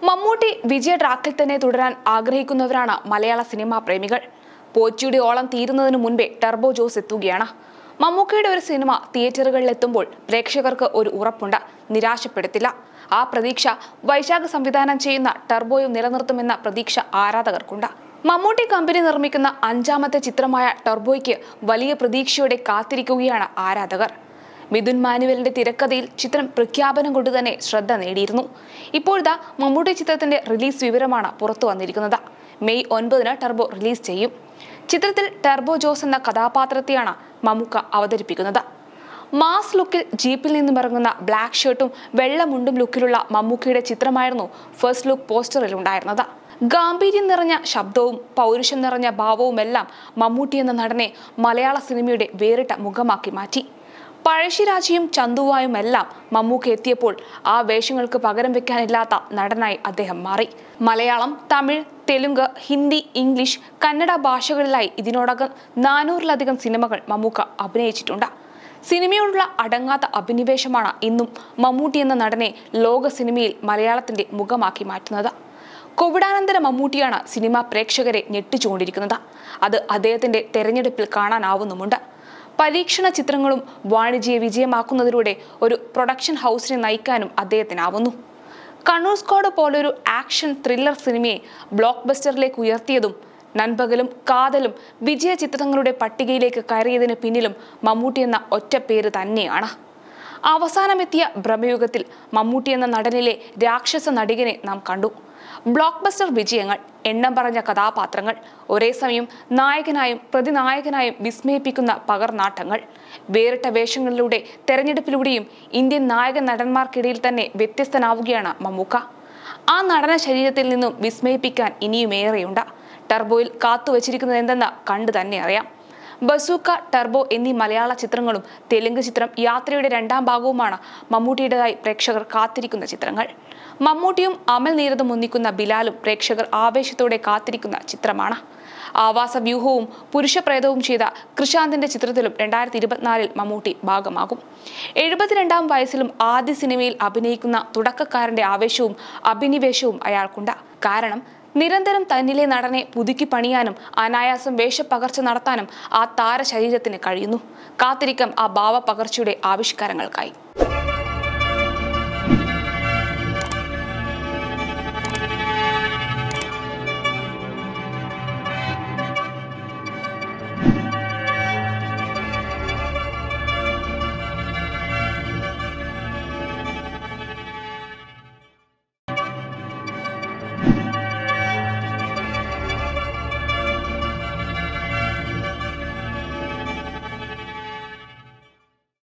മമ്മൂട്ടി വിജയ ട്രാക്കിൽ തന്നെ തുടരാൻ ആഗ്രഹിക്കുന്നവരാണ് മലയാള സിനിമാ പ്രേമികൾ പോച്ചിയുടെ ഓളം തീരുന്നതിന് മുൻപേ ടർബോ ജോസ് എത്തുകയാണ് മമ്മൂക്കയുടെ ഒരു സിനിമ തിയേറ്ററുകളിൽ എത്തുമ്പോൾ പ്രേക്ഷകർക്ക് ഒരു ഉറപ്പുണ്ട് നിരാശപ്പെടുത്തില്ല ആ പ്രതീക്ഷ വൈശാഖ് സംവിധാനം ചെയ്യുന്ന ടർബോയും നിലനിർത്തുമെന്ന പ്രതീക്ഷ ആരാധകർക്കുണ്ട് മമ്മൂട്ടി കമ്പനി നിർമ്മിക്കുന്ന അഞ്ചാമത്തെ ചിത്രമായ ടർബോയ്ക്ക് വലിയ പ്രതീക്ഷയോടെ കാത്തിരിക്കുകയാണ് ആരാധകർ മിഥുൻ മാനുവലിന്റെ തിരക്കഥയിൽ ചിത്രം പ്രഖ്യാപനം കൊണ്ട് തന്നെ ശ്രദ്ധ നേടിയിരുന്നു ഇപ്പോഴത്തെ മമ്മൂട്ടി ചിത്രത്തിന്റെ റിലീസ് വിവരമാണ് പുറത്തു വന്നിരിക്കുന്നത് മെയ് ഒൻപതിന് ടർബോ റിലീസ് ചെയ്യും ചിത്രത്തിൽ ടർബോ ജോസ് എന്ന കഥാപാത്രത്തെയാണ് മമ്മൂക്ക അവതരിപ്പിക്കുന്നത് മാസ് ലുക്കിൽ ജീപ്പിൽ നിന്നും ഇറങ്ങുന്ന ബ്ലാക്ക് ഷർട്ടും വെള്ള മുണ്ടും ലുക്കിലുള്ള മമ്മൂക്കയുടെ ചിത്രമായിരുന്നു ഫസ്റ്റ് ലുക്ക് പോസ്റ്ററിൽ ഉണ്ടായിരുന്നത് ഗാംഭീര്യം നിറഞ്ഞ ശബ്ദവും പൗരുഷം നിറഞ്ഞ ഭാവവുമെല്ലാം മമ്മൂട്ടി എന്ന നടനെ മലയാള സിനിമയുടെ വേറിട്ട മുഖമാക്കി മാറ്റി പഴശ്ശിരാജയും ചന്തുവായും എല്ലാം മമ്മൂക്ക എത്തിയപ്പോൾ ആ വേഷങ്ങൾക്ക് പകരം വെക്കാനില്ലാത്ത നടനായി അദ്ദേഹം മാറി മലയാളം തമിഴ് തെലുങ്ക് ഹിന്ദി ഇംഗ്ലീഷ് കന്നഡ ഭാഷകളിലായി ഇതിനോടകം നാനൂറിലധികം സിനിമകൾ മമ്മൂക്ക അഭിനയിച്ചിട്ടുണ്ട് സിനിമയോടുള്ള അടങ്ങാത്ത അഭിനിവേശമാണ് ഇന്നും മമ്മൂട്ടി എന്ന നടനെ ലോക സിനിമയിൽ മലയാളത്തിന്റെ മുഖമാക്കി മാറ്റുന്നത് കോവിഡാനന്തര മമ്മൂട്ടിയാണ് സിനിമ പ്രേക്ഷകരെ ഞെട്ടിച്ചുകൊണ്ടിരിക്കുന്നത് അത് അദ്ദേഹത്തിന്റെ തെരഞ്ഞെടുപ്പിൽ കാണാനാവുന്നുമുണ്ട് പരീക്ഷണ ചിത്രങ്ങളും വാണിജ്യ വിജയമാക്കുന്നതിലൂടെ ഒരു പ്രൊഡക്ഷൻ ഹൗസിനെ നയിക്കാനും അദ്ദേഹത്തിനാവുന്നു കണ്ണൂർ സ്ക്വാഡ് പോലൊരു ആക്ഷൻ ത്രില്ലർ സിനിമയെ ബ്ലോക്ക് ബസ്റ്ററിലേക്ക് ഉയർത്തിയതും നൻപകലും കാതലും വിജയ ചിത്രങ്ങളുടെ പട്ടികയിലേക്ക് കയറിയതിന് പിന്നിലും മമ്മൂട്ടി എന്ന ഒറ്റ പേര് തന്നെയാണ് അവസാനമെത്തിയ ഭ്രമയുഗത്തിൽ മമ്മൂട്ടി എന്ന നടനിലെ രാക്ഷസ നടികനെ നാം കണ്ടു ബ്ലോക്ക് ബസ്റ്റർ വിജയങ്ങൾ എണ്ണം പറഞ്ഞ കഥാപാത്രങ്ങൾ ഒരേ സമയം നായകനായും പ്രതിനായകനായും വിസ്മയിപ്പിക്കുന്ന പകർനാട്ടങ്ങൾ വേറിട്ട വേഷങ്ങളിലൂടെ തെരഞ്ഞെടുപ്പിലൂടെയും ഇന്ത്യൻ നായക നടന്മാർക്കിടയിൽ തന്നെ വ്യത്യസ്തനാവുകയാണ് മമ്മൂക്ക ആ നടന ശരീരത്തിൽ നിന്നും വിസ്മയിപ്പിക്കാൻ ഇനിയുമേറെയുണ്ട് ടർബോയിൽ കാത്തുവച്ചിരിക്കുന്നത് എന്തെന്ന് കണ്ടു തന്നെ അറിയാം ബസൂക്ക ടർബോ എന്നീ മലയാള ചിത്രങ്ങളും തെലുങ്ക് ചിത്രം യാത്രയുടെ രണ്ടാം ഭാഗവുമാണ് മമ്മൂട്ടിയുടേതായി പ്രേക്ഷകർ കാത്തിരിക്കുന്ന ചിത്രങ്ങൾ മമ്മൂട്ടിയും അമൽ നീരതും ഒന്നിക്കുന്ന ബിലാലും പ്രേക്ഷകർ ആവേശത്തോടെ കാത്തിരിക്കുന്ന ചിത്രമാണ് ആവാസ വ്യൂഹവും പുരുഷപ്രേതവും ചെയ്ത കൃഷാന്തിന്റെ ചിത്രത്തിലും രണ്ടായിരത്തി ഇരുപത്തിനാലിൽ മമ്മൂട്ടി ഭാഗമാകും എഴുപത്തിരണ്ടാം വയസ്സിലും ആദ്യ സിനിമയിൽ അഭിനയിക്കുന്ന തുടക്കക്കാരന്റെ ആവേശവും അഭിനിവേശവും അയാൾക്കുണ്ട് കാരണം നിരന്തരം തന്നിലെ നടനെ പുതുക്കി പണിയാനും അനായാസം വേഷപ്പകർച്ച നടത്താനും ആ താരശരീരത്തിന് കഴിയുന്നു കാത്തിരിക്കാം ആ ഭാവപകർച്ചയുടെ ആവിഷ്കാരങ്ങൾക്കായി